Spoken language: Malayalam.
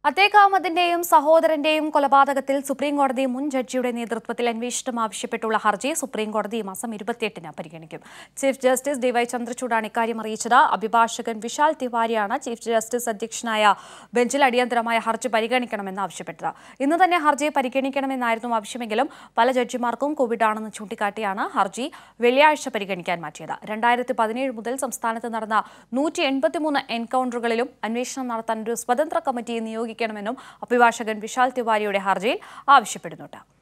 അത്തേക്ക് അഹമ്മദിന്റെയും സഹോദരന്റെയും കൊലപാതകത്തിൽ സുപ്രീം കോടതി മുൻ ജഡ്ജിയുടെ നേതൃത്വത്തിൽ അന്വേഷണം ആവശ്യപ്പെട്ടുള്ള ഹർജി സുപ്രീം കോടതി ഈ മാസം ഇരുപത്തിയെട്ടിന് പരിഗണിക്കും ചീഫ് ജസ്റ്റിസ് ഡിവൈ ചന്ദ്രചൂഡാണ് ഇക്കാര്യം അറിയിച്ചത് അഭിഭാഷകൻ വിശാൽ തിവാരിയാണ് ചീഫ് ജസ്റ്റിസ് അധ്യക്ഷനായ ബെഞ്ചിൽ അടിയന്തരമായ ഹർജി പരിഗണിക്കണമെന്ന് ആവശ്യപ്പെട്ടത് ഇന്ന് തന്നെ ഹർജി പരിഗണിക്കണമെന്നായിരുന്നു ആവശ്യമെങ്കിലും പല ജഡ്ജിമാർക്കും കോവിഡ് ആണെന്ന് ചൂണ്ടിക്കാട്ടിയാണ് ഹർജി വെള്ളിയാഴ്ച പരിഗണിക്കാൻ മാറ്റിയത് രണ്ടായിരത്തി പതിനേഴ് മുതൽ സംസ്ഥാനത്ത് നടന്ന നൂറ്റി എൺപത്തിമൂന്ന് എൻകൗണ്ടറുകളിലും അന്വേഷണം നടത്താൻ ഒരു സ്വതന്ത്ര കമ്മിറ്റിയെ നിയോഗിക്കണമെന്നും അഭിഭാഷകൻ വിശാൽ തിവാരിയുടെ ഹർജിയിൽ ആവശ്യപ്പെടുന്നുണ്ട്